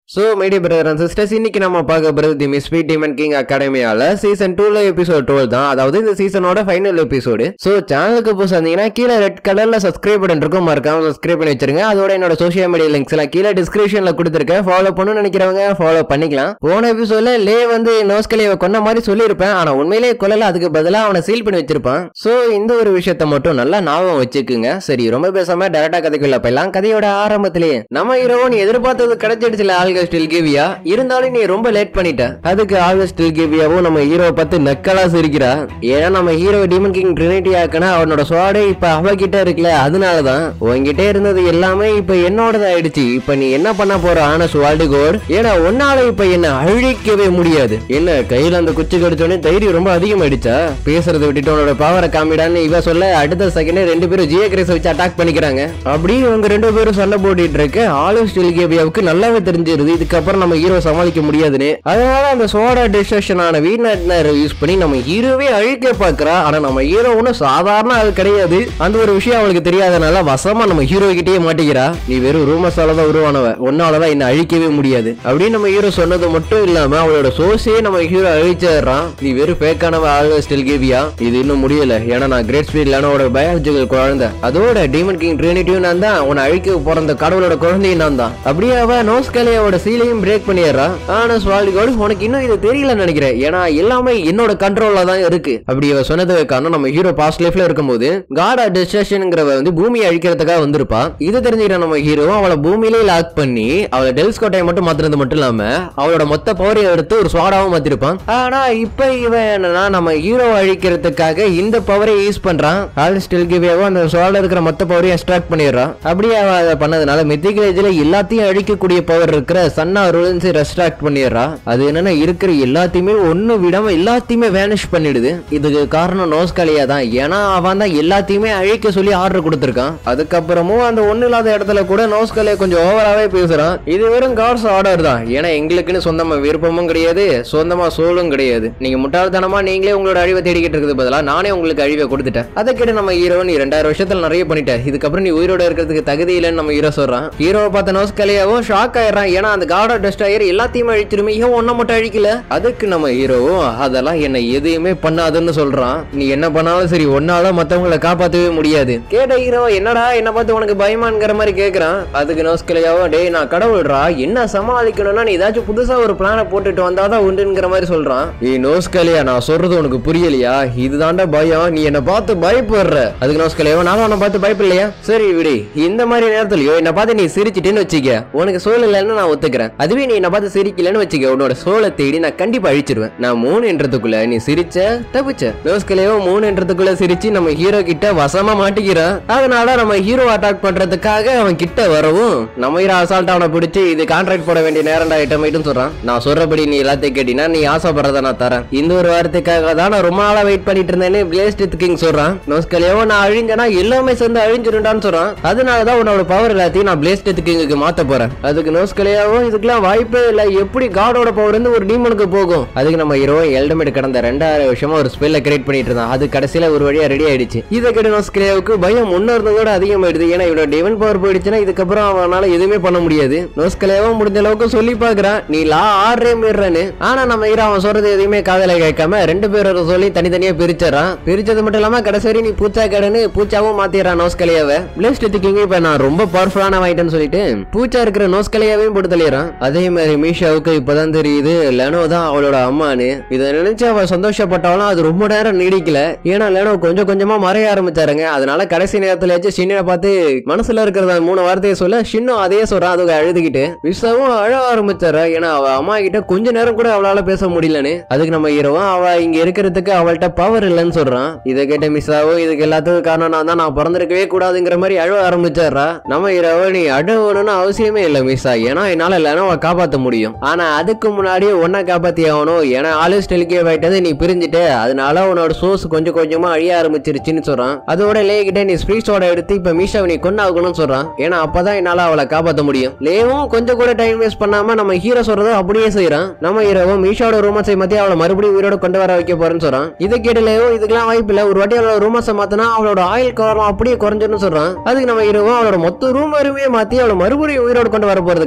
so mighty brother and sisters இன்னைக்கு நம்ம பார்க்க போகிறது தி மிஸ்பி டீமன் கிங் அகாடமியால சீசன் டூல எபிசோட் டுவெல் தான் அதாவது இந்த சீசனோட ஃபைனல் எபிசோடு ஸோ சேனலுக்கு புதுசு வந்தீங்கன்னா கீழே ரெட் கலர்ல சப்ஸ்கிரைப் பட்டன் இருக்கும் மறக்காம சப்ஸ்கிரைப் பண்ணி வச்சிருங்க அதோட என்னோட சோஷியல் மீடியா லிங்க்ஸ் எல்லாம் கீழே டிஸ்கிரிப்ஷன்ல கொடுத்துருக்கேன் ஃபாலோ பண்ணணும்னு நினைக்கிறவங்க ஃபாலோ பண்ணிக்கலாம் போன எபிசோட்ல லே வந்து நோஸ்கலியை கொன்ன மாதிரி சொல்லியிருப்பேன் ஆனா உண்மையிலேயே கொல்லல அதுக்கு பதிலாக அவனை சீல் பண்ணி வச்சிருப்பான் ஸோ இந்த ஒரு விஷயத்த மட்டும் நல்லா ஞாபகம் வச்சுக்குங்க சரி ரொம்ப பேசாம டேரக்டா கதைக்குள்ள போயிடலாம் கதையோட ஆரம்பத்திலேயே நம்ம ஹீரோ நீ எதிர்பார்த்தது கிடைச்சிடுச்சுல ஆல்கா ஸ்டில் கிவியா இருந்தாலும் நீ ரொம்ப லேட் பண்ணிட்ட அதுக்கு ஆல்கா ஸ்டில் கிவியாவும் நம்ம ஹீரோ பார்த்து நக்கலா சிரிக்கிறா ஏன்னா நம்ம ஹீரோ டீமன் கிங் ட்ரினிட்டி ஆக்கனா அவனோட சுவாடே இப்ப அவகிட்ட இருக்குல்ல அதனாலதான் உன்கிட்ட இருந்தது எல்லாமே இப்ப என்னோடது ஆயிடுச்சு இப்ப நீ என்ன பண்ண போற ஆன சுவால்டு கோட் ஏன்னா உன்னால இப்ப என்ன அழிக்கவே முடியாது என்ன கையில அந்த குச்சி கடிச்சோடனே தைரியம் ரொம்ப அதிகமாயிடுச்சா பேசுறதை விட்டுட்டு உன்னோட பவரை காமிடான்னு இவ சொல்ல அடுத்த செகண்டே ரெண்டு பேரும் ஜியோ கிரேஸ் வச்சு அட்டாக் பண்ணிக்கிறாங்க அப்படி இவங்க ரெண்டு பேரும் சண்டை போட்டுட்டு இருக்க ஆலோ ஸ்டில் கேபியாவுக்கு நல்லாவே தெரிஞ்சிருது இதுக்கப்புறம் நம்ம ஹீரோ சமாளிக்க முடியாதுன்னு அதனால அந்த சோடா டிஸ்ட்ரக்ஷன் ஆன வீணர் யூஸ் பண்ணி நம்ம ஹீரோவே அழிக்க பாக்குறா ஆனா நம்ம ஹீரோ ஒன்றும் சாதாரண ஆள் கிடையாது அந்த ஒரு விஷயம் அவளுக்கு தெரியாதனால வசமா நம்ம ஹீரோ கிட்டயே மாட்டிக்கிறா நீ வெறும் ரூமஸால தான் உருவானவ உன்னாலதான் என்ன அழிக்கவே முடியாது அப்படின்னு நம்ம ஹீரோ சொன்னது மட்டும் இல்லாம அவளோட சோர்ஸே நம்ம ஹீரோ அழிச்சிடுறான் நீ வெறும் ஃபேக்கானவ ஆல்வேஸ் ஸ்டில் கேவியா இது இன்னும் முடியல ஏன்னா நான் கிரேட் ஸ்பீட் லேனோட பயாலஜிக்கல் குழந்தை அதோட டீமன் கிங் ட்ரினிட்டியும் நான் தான் உன்னை அழிக்க பிறந்த கடவுளோட குழந்தையும் நான் தான் அப்படியே அவ நோஸ்கலியோட சீலையும் பிரேக் பண்ணிடுறா ஆனா ஸ்வாலிகோடு உனக்கு இன்னும் இது தெரியலன்னு நினைக்கிறேன் ஏன்னா எல்லாமே என்னோட கண்ட்ரோல்ல தான் இருக்கு அப்படி அவ சொன்னது காரணம் நம்ம ஹீரோ பாஸ்ட் லைஃப்ல இருக்கும்போது காட் டிஸ்ட்ரக்ஷன்ங்கிறவ வந்து பூமியை அழிக்கிறதுக்காக வந்திருப்பா இது தெரிஞ்சுக்கிற நம்ம ஹீரோ அவளை பூமியிலே லாக் பண்ணி அவளை டெல்ஸ் கோட்டையை மட்டும் மாத்துறது மட்டும் இல்லாம அவளோட மொத்த பவரையும் எடுத்து ஒரு ஸ்வாடாவும் மாத்திருப்பான் ஆனா இப்ப இவன் என்னன்னா நம்ம ஹீரோ அழிக்கிறதுக்காக இந்த பவரை யூஸ் பண்றான் ஆல் ஸ்டில் கிவியாவும் அந்த ஸ்வாட இருக்கிற மொத்த பவரையும் எக்ஸ்ட்ராக்ட் பண்ணிடுறான் அப்படியே அவ அதை பண்ணதுனால மித்திகலேஜ்ல எல்லாத்தையும் அழிக்கக்கூடிய பவர் இருக்கிற சன்னா ரூலன்ஸ் ரெஸ்ட்ராக்ட் பண்ணிடுறா அது என்னன்னா இருக்கிற எல்லாத்தையுமே ஒண்ணு விடாம எல்லாத்தையுமே வேனிஷ் பண்ணிடுது இதுக்கு காரணம் நோஸ்காலியா தான் ஏன்னா அவன் தான் எல்லாத்தையுமே அழிக்க சொல்லி ஆர்டர் கொடுத்துருக்கான் அதுக்கப்புறமும் அந்த ஒண்ணு இல்லாத இடத்துல கூட நோஸ்காலியா கொஞ்சம் ஓவராவே பேசுறான் இது வெறும் காட்ஸ் ஆர்டர் தான் ஏன்னா எங்களுக்குன்னு சொந்தமா விருப்பமும் கிடையாது சொந்தமா சோலும் கிடையாது நீங்க முட்டாள்தனமா நீங்களே உங்களோட அழிவை தேடிக்கிட்டு இருக்குது பதிலா நானே உங்களுக்கு அழிவை கொடுத்துட்டேன் அதை கேட்டு நம்ம ஹீரோ நீ ரெண்டாயிரம் வருஷத்துல நிறைய பண்ணிட்ட இதுக்கப்புறம் நீ உயிரோட இருக்கிறதுக்கு தகுதி இல்லைன்னு நம்ம ஹீரோ சொல்றான் ஹீரோவை பார்த்த நோஸ்கலியாவும் ஷாக் ஆயிடுறான் ஏன்னா அந்த காட் ஆஃப் டெஸ்டாயர் எல்லாத்தையுமே அழிச்சிருமே ஏன் ஒன்ன மட்டும் அழிக்கல அதுக்கு நம்ம ஹீரோவும் அதெல்லாம் என்ன எதையுமே பண்ணாதுன்னு சொல்றான் நீ என்ன பண்ணாலும் சரி ஒன்னால மத்தவங்களை காப்பாத்தவே முடியாது கேட்ட ஹீரோ என்னடா என்ன பார்த்து உனக்கு பயமாங்கிற மாதிரி கேக்குறான் அதுக்கு நோஸ்கலியாவோ டேய் நான் கடவுள்றா என்ன சமாளிக்கணும்னா நீ ஏதாச்சும் புதுசா ஒரு பிளானை போட்டுட்டு வந்தாதான் உண்டுங்கிற மாதிரி சொல்றான் ஏய் நோஸ்கலியா நான் சொல்றது உனக்கு புரியலையா இதுதான்டா பயம் நீ என்ன பார்த்து பயப்படுற அதுக்கு நோஸ்கலியாவோ நான் உன்னை பார்த்து பயப்படலையா சரி விடு இந்த மாதிரி நேரத்துலயோ என்ன பார்த்து நீ சிரிச்சிட்டேன்னு வச்சுக்க உனக்கு சோல் இல்லைன்னு நான் ஒத்துக்கிறேன் அதுவே நீ என்ன பார்த்து சிரிக்கலன்னு வச்சுக்க உன்னோட சோலை தேடி நான் கண்டிப்பா அழிச்சிருவேன் நான் மூணு என்றதுக்குள்ள நீ சிரிச்ச தப்பிச்ச நோஸ்கலையோ மூணு என்றதுக்குள்ள சிரிச்சு நம்ம ஹீரோ கிட்ட வசமா மாட்டிக்கிறான் அதனால நம்ம ஹீரோ அட்டாக் பண்றதுக்காக அவன் கிட்ட வரவும் நம்ம ஹீரோ அசால்ட் அவனை பிடிச்சி இது கான்ட்ராக்ட் போட வேண்டிய நேரம்டா ஐட்டம் சொல்றான் நான் சொல்றபடி நீ எல்லாத்தையும் கேட்டினா நீ ஆசைப்படுறத நான் தரேன் இந்த ஒரு வாரத்துக்காக தான் நான் ரொம்ப நாளா வெயிட் பண்ணிட்டு இருந்தேன்னு பிளேஸ்ட் கிங் சொல்றான் நோஸ்கலையோ நான் அழிஞ்சனா எல்லாமே சேர்ந்து அழிஞ்சிருண்டான்னு சொல்றான் அதனாலதான் உன்னோட பவர் எல்லாத்தையும் நான் பிளேஸ்ட் கிங்குக்கு மாத்த போறேன் அதுக்கு நோஸ்கலையாவும் இதுக்கெல்லாம் வாய்ப்பே இல்லை எப்படி காடோட பவர் இருந்து ஒரு டீமனுக்கு போகும் அதுக்கு நம்ம ஹீரோ எல்டமேட் கடந்த ரெண்டாயிரம் வருஷமா ஒரு ஸ்பெல்ல கிரியேட் பண்ணிட்டு இருந்தான் அது கடைசியில ஒரு வழியா ரெடி ஆயிடுச்சு இதை கேட்டு நோஸ்கலையாவுக்கு பயம் முன்னேறதோட அதிகமாயிடுது ஏன்னா இவனோட டிவன் பவர் போயிடுச்சுன்னா இதுக்கப்புறம் அவனால எதுவுமே பண்ண முடியாது நோஸ்கலையாவும் முடிஞ்ச அளவுக்கு சொல்லி பாக்குறான் நீ லா ஆறே மீறன்னு ஆனா நம்ம ஹீரோ அவன் சொல்றது எதுவுமே காதல கேட்காம ரெண்டு பேரும் சொல்லி தனித்தனியா பிரிச்சிடறான் பிரிச்சது மட்டும் இல்லாம கடைசி வரை நீ பூச்சா கடன்னு பூச்சாவும் மாத்திடுறான் நோஸ்கலையாவை பிளேஸ்ட் கிங் இப்ப நான் ரொம்ப பவர்ஃபுல்லான ஆயிட்டேன்னு சொல்லிட்டு பூச்சா இருக்கிற நோஸ்கலையாவையும் போட்டு தள்ளிடுறான் அதே மாதிரி மீஷாவுக்கு இப்பதான் தெரியுது லெனோ தான் அவளோட அம்மானு இதை நினைச்சு அவ சந்தோஷப்பட்டாலும் அது ரொம்ப நேரம் நீடிக்கல ஏன்னா லெனோ கொஞ்சம் கொஞ்சமா மறைய ஆரம்பிச்சாருங்க அதனால கடைசி நேரத்துல சின்ன பார்த்து மனசுல இருக்கிறத மூணு வார்த்தையை சொல்ல சின்னும் அதே சொல்றான் அதுக்கு அழுதுகிட்டு விசாவும் அழ ஆரம்பிச்சாரா ஏன்னா அவ அம்மா கிட்ட கொஞ்ச நேரம் கூட அவளால பேச முடியலன்னு அதுக்கு நம்ம ஹீரோவும் அவ இங்க இருக்கிறதுக்கு அவள்கிட்ட பவர் இல்லைன்னு சொல்றான் இதை கேட்ட மிஸ்ஸாவும் இதுக்கு எல்லாத்துக்கும் காரணம் நான் தான் நான் பிறந்திருக்கவே கூடாதுங்கிற மாதிரி அழ ஆரம்பிச்சாரா நம்ம ஹீரோவை நீ அழகணும்னு அவசியமே இல்லை மிஸ்ஸா ஏன்னா என்னால லெனோவை காப்பாத்த முடியும் ஆனா அதுக்கு முன்னாடி ஒன்ன காப்பாத்தி ஆகணும் ஏன்னா ஆலிஸ் டெலிகே ஆயிட்டது நீ பிரிஞ்சுட்டு அதனால உன்னோட சோர்ஸ் கொஞ்சம் கொஞ்சமா அழிய ஆரம்பிச்சிருச்சுன்னு சொல்றான் அதோட லே கிட்ட நீ ஸ்பீச்சோட எடுத்து இப்ப மீஷாவை நீ கொண்டாகணும்னு சொல்றான் ஏன்னா அப்பதான் என்னால அவளை காப்பாத்த முடியும் லேவும் கொஞ்சம் கூட டைம் வேஸ்ட் பண்ணாம நம்ம ஹீரோ சொல்றதை அப்படியே செய்யறான் நம்ம ஹீரோவும் மீஷாவோட ரூமஸை மாத்தி அவளை மறுபடியும் உயிரோட கொண்டு வர வைக்க போறேன்னு சொல்றான் இதை கேட்டு லேவோ இதுக்கெல்லாம் வாய்ப்பு இல்ல ஒரு வாட்டி அவளோட ரூமஸை மாத்தினா அவளோட ஆயில் கவரம் அப்படியே குறைஞ்சிருன்னு சொல்றான் அதுக்கு நம்ம ஹீரோவும் அவளோட மொத்த ரூம் வருமே மாத்தி அவளை மறுபடியும் உயிரோட கொண்டு வர போறது கிடையாது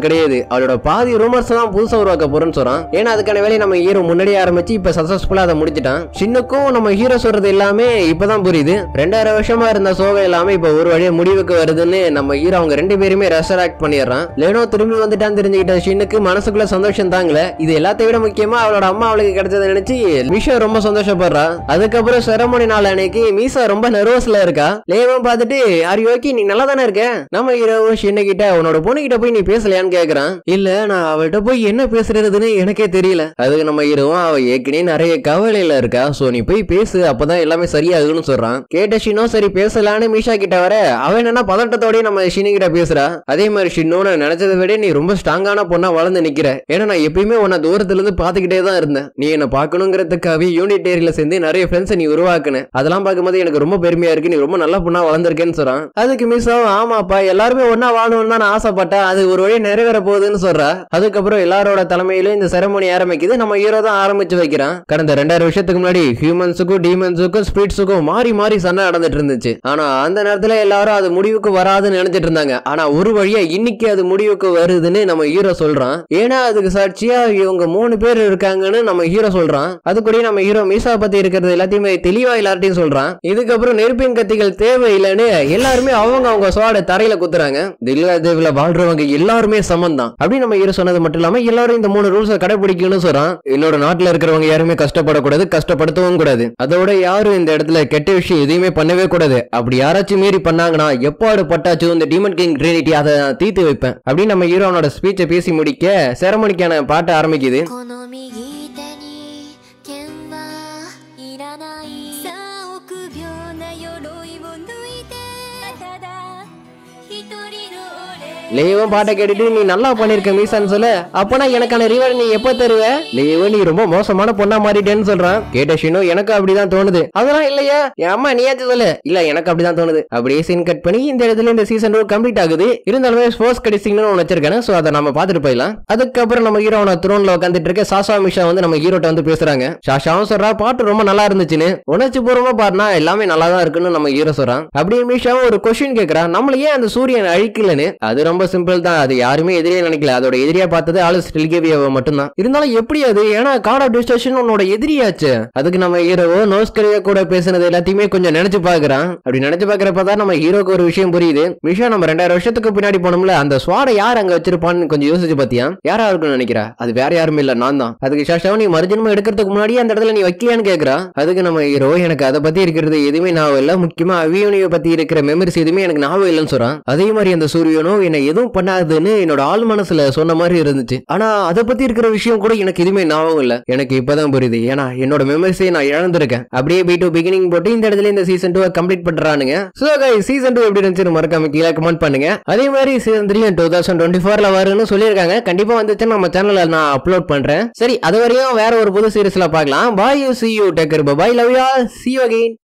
அவளோட பாதி ரூமர்ஸ் தான் புதுசா உருவாக்க போறேன்னு சொல்றான் ஏன்னா அதுக்கான வேலையை நம்ம ஹீரோ முன்னாடியே ஆரம்பிச்சு இப்ப சக்சஸ்ஃபுல்லா அதை முடிச்சிட்டான் சின்னுக்கும் நம்ம ஹீரோ சொல்றது எல்லாமே இப்பதான் புரியுது ரெண்டாயிரம் வருஷமா இருந்த சோகம் எல்லாமே இப்ப ஒரு வழியா முடிவுக்கு வருதுன்னு நம்ம ஹீரோ அவங்க ரெண்டு பேருமே ரெசராக்ட் பண்ணிடுறான் லேனோ திரும்பி வந்துட்டான்னு தெரிஞ்சுக்கிட்ட ஷின்னுக்கு மனசுக்குள்ள சந்தோஷம் தாங்கல இது எல்லாத்தையும் விட முக்கியமா அவளோட அம்மா அவளுக்கு கிடைச்சதை நினைச்சு மிஷா ரொம்ப சந்தோஷப்படுறா அதுக்கப்புறம் செரமோனி நாள் அன்னைக்கு மீசா ரொம்ப நர்வஸ்ல இருக்கா லேவும் பார்த்துட்டு ஆர் ஓகே நீ நல்லா தானே இருக்க நம்ம ஹீரோவும் ஷின்னு கிட்ட உன்னோட பொண்ணு கிட்ட போய் நீ பேசலையான்னு கேக்குறான் இல்ல நான் அவள்கிட்ட போய் என்ன பேசுறதுன்னு எனக்கே தெரியல அதுக்கு நம்ம ஹீரோவும் அவ ஏற்கனவே நிறைய கவலையில இருக்கா சோ நீ போய் பேசு அப்பதான் எல்லாமே சரியாகும்னு சொல்றான் கேட்ட ஷினோ சரி பேசலான்னு மீஷா கிட்ட வர அவன் என்னன்னா பதட்டத்தோடய நம்ம ஷினு கிட்ட பேசுறா அதே மாதிரி ஷின்னு நான் நினைச்சதை விட நீ ரொம்ப ஸ்ட்ராங்கான பொண்ணா வளர்ந்து நிக்கிற ஏன்னா நான் எப்பயுமே உன்னை தூரத்துல இருந்து பாத்துக்கிட்டே தான் இருந்தேன் நீ என்ன பாக்கணுங்கிறதுக்காக யூனிட் ஏரியில சேர்ந்து நிறைய ஃப்ரெண்ட்ஸை நீ உருவாக்குன அதெல்லாம் பார்க்கும்போது எனக்கு ரொம்ப பெருமையா இருக்கு நீ ரொம்ப நல்ல பொண்ணா வளர்ந்துருக்கேன்னு சொல்றான் அதுக்கு மிஸ் ஆமாப்பா எல்லாருமே ஒன்னா வாழணும்னு தான் நான் ஆசைப்பட்டேன் அது ஒரு வழி நிறைவேற போகுதுன்னு சொல்றா அதுக்கப்புறம் எல்லாரோட தலைமையிலும் இந்த செரமோனி ஆரம்பிக்குது நம்ம ஹீரோ தான் ஆரம்பிச்சு வைக்கிறான் கடந்த ரெண்டாயிரம் வருஷத்துக்கு முன்னாடி ஹியூமன்ஸுக்கும் டீமன்ஸுக்கும் ஸ்பிரிட்ஸுக்கும் மாறி மாறி சண்டை நடந்துட்டு இருந்துச்சு ஆனா அந்த நேரத்துல எல்லாரும் அது முடிவுக்கு வராதுன்னு நினைச்சிட்டு இருந்தாங்க ஆனா ஒரு வழியா இன்னைக்கு அது முடிவுக்கு வருதுன்னு நம்ம ஹீரோ சொல்றான் ஏன்னா அதுக்கு சாட்சியா இவங்க மூணு பேர் இருக்காங்கன்னு நம்ம ஹீரோ சொல்றான் அது கூட நம்ம ஹீரோ மீசா பத்தி இருக்கிறது எல்லாத்தையுமே தெளிவா எல்லார்ட்டையும் சொல்றான் இதுக்கப்புறம் நெருப்பின் கத்திகள் தேவையில்லைன்னு எல்லாருமே அவங்க அவங்க சோட தரையில குத்துறாங்க தில்லா தேவில வாழ்றவங்க எல்லாருமே சமம் தான் அப்படி நம்ம ஹீரோ சொன்னது மட்டும் இல்லாம எல்லாரும் இந்த மூணு ரூல்ஸை கடைபிடிக்கணும்னு சொல்றான் என்னோட நாட்டுல இருக்கிறவங்க யாருமே கஷ்டப்படக்கூடாது கஷ்டப்படுத்தவும் கூடாது அதோட யாரும் இந்த இடத்துல கெட்ட விஷயம் எதையுமே பண்ணவே கூடாது அப்படி யாராச்சும் மீறி பண்ணாங்கன்னா எப்பாடு பட்டாச்சும் இந்த டீமன் கிங் ட்ரினிட்டி அதை நான் தீர்த்து வைப்பேன் அப்படின்னு நம்ம ஹீரோனோட ஸ்பீச்சை பேசி முடிக்க செரமணிக்கான பாட்டு ஆரம்பிக்குது この右手に剣はいらないさあ臆病な鎧を脱いでただ一人の俺 லேவும் பாட்டை கேட்டுட்டு நீ நல்லா பண்ணிருக்க மீசான்னு சொல்ல அப்பனா எனக்கான ரிவர் நீ எப்ப தருவ லேவு நீ ரொம்ப மோசமான பொண்ணா மாறிட்டேன்னு சொல்றான் கேட்ட ஷினு எனக்கு அப்படிதான் தோணுது அதெல்லாம் இல்லையா என் அம்மா நீயாச்சும் சொல்லு இல்ல எனக்கு அப்படிதான் தோணுது அப்படியே சீன் கட் பண்ணி இந்த இடத்துல இந்த சீசன் டூ கம்ப்ளீட் ஆகுது இருந்தாலுமே ஸ்போர்ட்ஸ் கடிசிங்னு ஒன்று வச்சிருக்கேன் சோ அதை நம்ம பார்த்துட்டு போயிடலாம் அதுக்கப்புறம் நம்ம ஹீரோன த்ரோன்ல உட்காந்துட்டு இருக்க சாசா மிஷா வந்து நம்ம ஹீரோட்ட வந்து பேசுறாங்க சாஷாவும் சொல்றா பாட்டு ரொம்ப நல்லா இருந்துச்சுன்னு உணர்ச்சி பூர்வமா பாருனா எல்லாமே நல்லா தான் இருக்குன்னு நம்ம ஹீரோ சொல்றான் அப்படியே மிஷாவும் ஒரு கொஸ்டின் கேக்குறான் நம்மள ஏன் அந்த சூரியன் அழிக்கலன்னு அது ரொம்ப சிம்பிள் தான் அது யாருமே எதிரியே நினைக்கல அதோட எதிரியா பார்த்தது ஆலிஸ் டெல்கேவியாவை மட்டும்தான் இருந்தாலும் எப்படி அது ஏன்னா கார்ட் ஆஃப் டிஸ்ட்ரக்ஷன் உன்னோட எதிரியாச்சு அதுக்கு நம்ம ஹீரோவோ நோஸ்கரியா கூட பேசுனது எல்லாத்தையுமே கொஞ்சம் நினைச்சு பாக்குறான் அப்படி நினைச்சு பாக்குறப்ப தான் நம்ம ஹீரோக்கு ஒரு விஷயம் புரியுது விஷா நம்ம ரெண்டாயிரம் வருஷத்துக்கு பின்னாடி போனோம்ல அந்த ஸ்வாடை யார் அங்க வச்சிருப்பான்னு கொஞ்சம் யோசிச்சு பாத்தியா யாரா இருக்கும்னு நினைக்கிறா அது வேற யாருமே இல்ல நான் தான் அதுக்கு ஷாஷாவை நீ மறுஜன்மம் எடுக்கிறதுக்கு முன்னாடி அந்த இடத்துல நீ வைக்கலையான்னு கேக்குறா அதுக்கு நம்ம ஹீரோ எனக்கு அதை பத்தி இருக்கிறது எதுவுமே ஞாபகம் இல்ல முக்கியமா அவியோனிய பத்தி இருக்கிற மெமரிஸ் எதுவுமே எனக்கு ஞாபகம் இல்லைன்னு சொல்றான் அதே மாதிரி அந்த சூரியனும் என்னை எதுவும் பண்ணாதுன்னு என்னோட ஆள் மனசுல சொன்ன மாதிரி இருந்துச்சு ஆனா அதை பத்தி இருக்கிற விஷயம் கூட எனக்கு எதுவுமே ஞாபகம் இல்ல எனக்கு இப்பதான் புரியுது ஏன்னா என்னோட மெமரிஸை நான் இழந்திருக்கேன் அப்படியே பி டூ பிகினிங் போட்டு இந்த இடத்துல இந்த சீசன் டூ கம்ப்ளீட் பண்றானுங்க சோ கை சீசன் டூ எப்படி இருந்துச்சு மறக்காம கீழே கமெண்ட் பண்ணுங்க அதே மாதிரி season three two thousand twenty ஃபோர்ல வரும்னு சொல்லியிருக்காங்க கண்டிப்பா வந்துச்சுன்னு நம்ம சேனல்ல நான் அப்லோட் பண்றேன் சரி அது வரையும் வேற ஒரு புது சீரிஸ்ல பார்க்கலாம் bye you see you take care bye love you see you again